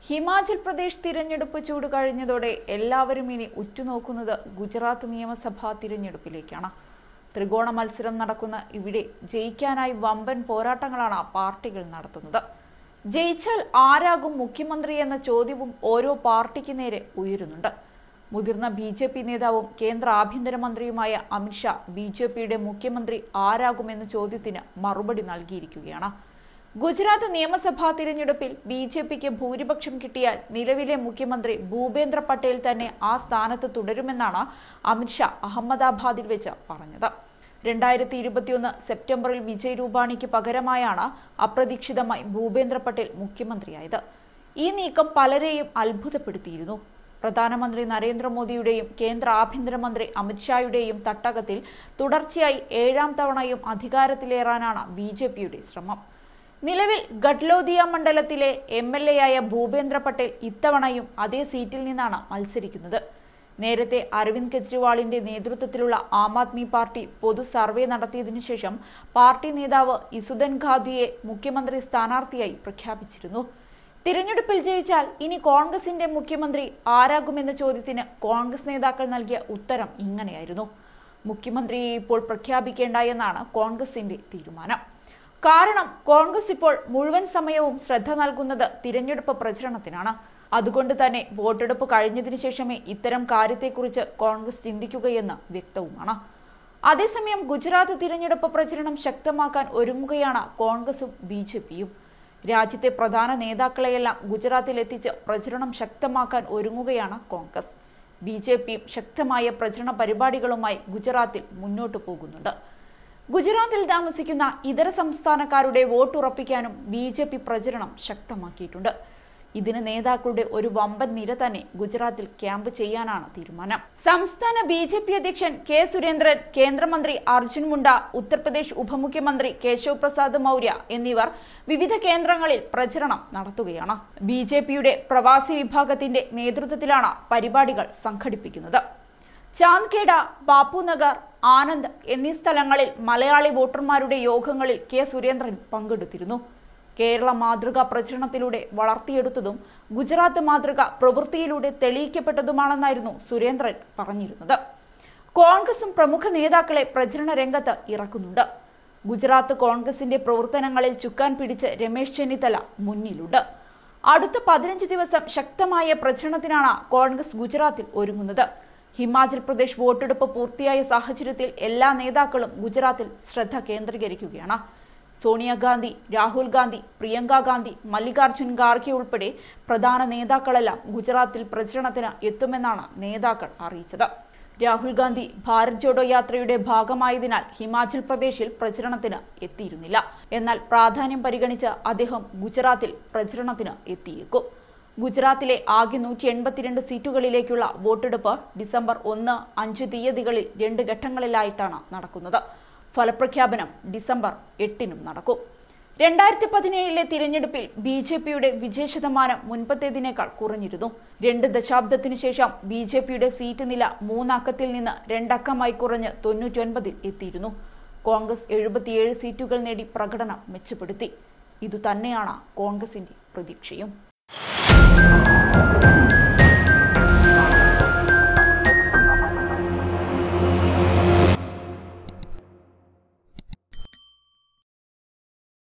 ഹിമാചൽ പ്രദേശ് തിരഞ്ഞെടുപ്പ് ചൂട് കഴിഞ്ഞതോടെ എല്ലാവരും ഇനി ഉറ്റുനോക്കുന്നത് ഗുജറാത്ത് നിയമസഭാ തിരഞ്ഞെടുപ്പിലേക്കാണ് ത്രികോണ മത്സരം നടക്കുന്ന ഇവിടെ ജയിക്കാനായി വമ്പൻ പോരാട്ടങ്ങളാണ് പാർട്ടികൾ നടത്തുന്നത് ജയിച്ചാൽ ആരാകും മുഖ്യമന്ത്രി എന്ന ചോദ്യവും ഓരോ പാർട്ടിക്ക് നേരെ ഉയരുന്നുണ്ട് മുതിർന്ന ബി ജെ പി നേതാവും കേന്ദ്ര ആഭ്യന്തരമന്ത്രിയുമായ അമിത്ഷാ ബി ജെ പിയുടെ മുഖ്യമന്ത്രി ആരാകുമെന്ന ചോദ്യത്തിന് മറുപടി നൽകിയിരിക്കുകയാണ് ഗുജറാത്ത് നിയമസഭാ തിരഞ്ഞെടുപ്പിൽ ബി ജെ പിക്ക് ഭൂരിപക്ഷം കിട്ടിയാൽ നിലവിലെ മുഖ്യമന്ത്രി ഭൂപേന്ദ്ര പട്ടേൽ തന്നെ ആ സ്ഥാനത്ത് തുടരുമെന്നാണ് അമിത്ഷാ അഹമ്മദാബാദിൽ വെച്ച് പറഞ്ഞത് രണ്ടായിരത്തി ഇരുപത്തിയൊന്ന് സെപ്റ്റംബറിൽ വിജയ് രൂപാണിക്ക് പകരമായാണ് അപ്രതീക്ഷിതമായി ഭൂപേന്ദ്ര പട്ടേൽ മുഖ്യമന്ത്രിയായത് ഈ നീക്കം പലരെയും അത്ഭുതപ്പെടുത്തിയിരുന്നു പ്രധാനമന്ത്രി നരേന്ദ്രമോദിയുടെയും കേന്ദ്ര ആഭ്യന്തരമന്ത്രി അമിത്ഷായുടെയും തട്ടകത്തിൽ തുടർച്ചയായി ഏഴാം തവണയും അധികാരത്തിലേറാനാണ് ബി ജെ പിയുടെ ശ്രമം നിലവിൽ ഗഡ്ലോദിയ മണ്ഡലത്തിലെ എം എൽ എ ആയ ഭൂപേന്ദ്ര പട്ടേൽ ഇത്തവണയും അതേ സീറ്റിൽ നിന്നാണ് മത്സരിക്കുന്നത് നേരത്തെ അരവിന്ദ് കെജ്രിവാളിന്റെ നേതൃത്വത്തിലുള്ള ആം ആദ്മി പാർട്ടി പൊതു സർവേ നടത്തിയതിനു ശേഷം പാർട്ടി നേതാവ് ഇസുദൻ ഖാദിയെ മുഖ്യമന്ത്രി സ്ഥാനാർത്ഥിയായി പ്രഖ്യാപിച്ചിരുന്നു തിരഞ്ഞെടുപ്പിൽ ജയിച്ചാൽ ഇനി കോൺഗ്രസിന്റെ മുഖ്യമന്ത്രി ആരാകുമെന്ന ചോദ്യത്തിന് കോൺഗ്രസ് നേതാക്കൾ നൽകിയ ഉത്തരം ഇങ്ങനെയായിരുന്നു മുഖ്യമന്ത്രിയെ ഇപ്പോൾ പ്രഖ്യാപിക്കേണ്ട എന്നാണ് കോൺഗ്രസിന്റെ തീരുമാനം കാരണം കോൺഗ്രസ് ഇപ്പോൾ മുഴുവൻ സമയവും ശ്രദ്ധ നൽകുന്നത് തിരഞ്ഞെടുപ്പ് പ്രചരണത്തിനാണ് അതുകൊണ്ട് തന്നെ വോട്ടെടുപ്പ് കഴിഞ്ഞതിന് ശേഷമേ ഇത്തരം കാര്യത്തെക്കുറിച്ച് കോൺഗ്രസ് ചിന്തിക്കുകയെന്ന് വ്യക്തവുമാണ് അതേസമയം ഗുജറാത്ത് തിരഞ്ഞെടുപ്പ് പ്രചരണം ശക്തമാക്കാൻ ഒരുങ്ങുകയാണ് കോൺഗ്രസും ബി ജെ പിയും രാജ്യത്തെ പ്രധാന നേതാക്കളെയെല്ലാം ഗുജറാത്തിൽ എത്തിച്ച് പ്രചരണം ശക്തമാക്കാൻ ഒരുങ്ങുകയാണ് കോൺഗ്രസ് ബി ജെ പിയും ശക്തമായ പ്രചരണ പരിപാടികളുമായി ഗുജറാത്തിൽ മുന്നോട്ടു പോകുന്നുണ്ട് ഗുജറാത്തിൽ താമസിക്കുന്ന ഇതര സംസ്ഥാനക്കാരുടെ വോട്ടുറപ്പിക്കാനും ബി ജെ പി പ്രചരണം ശക്തമാക്കിയിട്ടുണ്ട് ഇതിന് നേതാക്കളുടെ ഒരു വമ്പൻ നിര തന്നെ ഗുജറാത്തിൽ ക്യാമ്പ് ചെയ്യാനാണ് തീരുമാനം സംസ്ഥാന ബി ജെ പി അധ്യക്ഷൻ കെ സുരേന്ദ്രൻ കേന്ദ്രമന്ത്രി അർജുൻ മുണ്ട ഉത്തർപ്രദേശ് ഉപമുഖ്യമന്ത്രി കേശവ് പ്രസാദ് മൗര്യ എന്നിവർ വിവിധ കേന്ദ്രങ്ങളിൽ പ്രചരണം നടത്തുകയാണ് ബി ജെ പിയുടെ പ്രവാസി വിഭാഗത്തിന്റെ നേതൃത്വത്തിലാണ് പരിപാടികൾ സംഘടിപ്പിക്കുന്നത് ചാന്ദ്ഖേഡ ബാപ്പുനഗർ ആനന്ദ് എന്നീ സ്ഥലങ്ങളിൽ മലയാളി വോട്ടർമാരുടെ യോഗങ്ങളിൽ കെ സുരേന്ദ്രൻ പങ്കെടുത്തിരുന്നു കേരള മാതൃക പ്രചരണത്തിലൂടെ വളർത്തിയെടുത്തതും ഗുജറാത്ത് മാതൃക പ്രവൃത്തിയിലൂടെ തെളിയിക്കപ്പെട്ടതുമാണെന്നായിരുന്നു സുരേന്ദ്രൻ പറഞ്ഞിരുന്നത് കോൺഗ്രസും പ്രമുഖ നേതാക്കളെ പ്രചരണ രംഗത്ത് ഇറക്കുന്നുണ്ട് ഗുജറാത്ത് കോൺഗ്രസിന്റെ പ്രവർത്തനങ്ങളിൽ ചുക്കാൻ പിടിച്ച് രമേശ് ചെന്നിത്തല മുന്നിലുണ്ട് അടുത്ത പതിനഞ്ച് ദിവസം ശക്തമായ പ്രചരണത്തിനാണ് കോൺഗ്രസ് ഗുജറാത്തിൽ ഒരുങ്ങുന്നത് ഹിമാചൽ പ്രദേശ് വോട്ടെടുപ്പ് പൂർത്തിയായ സാഹചര്യത്തിൽ എല്ലാ നേതാക്കളും ഗുജറാത്തിൽ ശ്രദ്ധ കേന്ദ്രീകരിക്കുകയാണ് സോണിയാഗാന്ധി രാഹുൽ ഗാന്ധി പ്രിയങ്ക ഗാന്ധി മല്ലികാർജുൻ ഖാർഗെ ഉൾപ്പെടെ പ്രധാന നേതാക്കളെല്ലാം ഗുജറാത്തിൽ പ്രചരണത്തിന് എത്തുമെന്നാണ് നേതാക്കൾ അറിയിച്ചത് രാഹുൽ ഗാന്ധി ഭാരത് ജോഡോ യാത്രയുടെ ഭാഗമായതിനാൽ ഹിമാചൽ പ്രദേശിൽ പ്രചരണത്തിന് എത്തിയിരുന്നില്ല എന്നാൽ പ്രാധാന്യം പരിഗണിച്ച് അദ്ദേഹം ഗുജറാത്തിൽ പ്രചരണത്തിന് എത്തിയേക്കും ഗുജറാത്തിലെ ആകെ നൂറ്റി എൺപത്തിരണ്ട് സീറ്റുകളിലേക്കുള്ള വോട്ടെടുപ്പ് ഡിസംബർ ഒന്ന് അഞ്ച് തീയതികളിൽ രണ്ട് ഘട്ടങ്ങളിലായിട്ടാണ് നടക്കുന്നത് ഫലപ്രഖ്യാപനം ഡിസംബർ എട്ടിനും നടക്കും രണ്ടായിരത്തി പതിനേഴിലെ തിരഞ്ഞെടുപ്പിൽ ബി ജെ പിയുടെ വിജയശതമാനം മുൻപത്തേതിനേക്കാൾ കുറഞ്ഞിരുന്നു രണ്ട് ദശാബ്ദത്തിനു ശേഷം ബി ജെ പിയുടെ സീറ്റ് നില മൂന്നക്കത്തിൽ നിന്ന് രണ്ടക്കമായി കുറഞ്ഞ് തൊണ്ണൂറ്റൊൻപതിൽ എത്തിയിരുന്നു കോൺഗ്രസ് എഴുപത്തിയേഴ് സീറ്റുകൾ നേടി പ്രകടനം മെച്ചപ്പെടുത്തി ഇതുതന്നെയാണ് കോൺഗ്രസിന്റെ പ്രതീക്ഷയും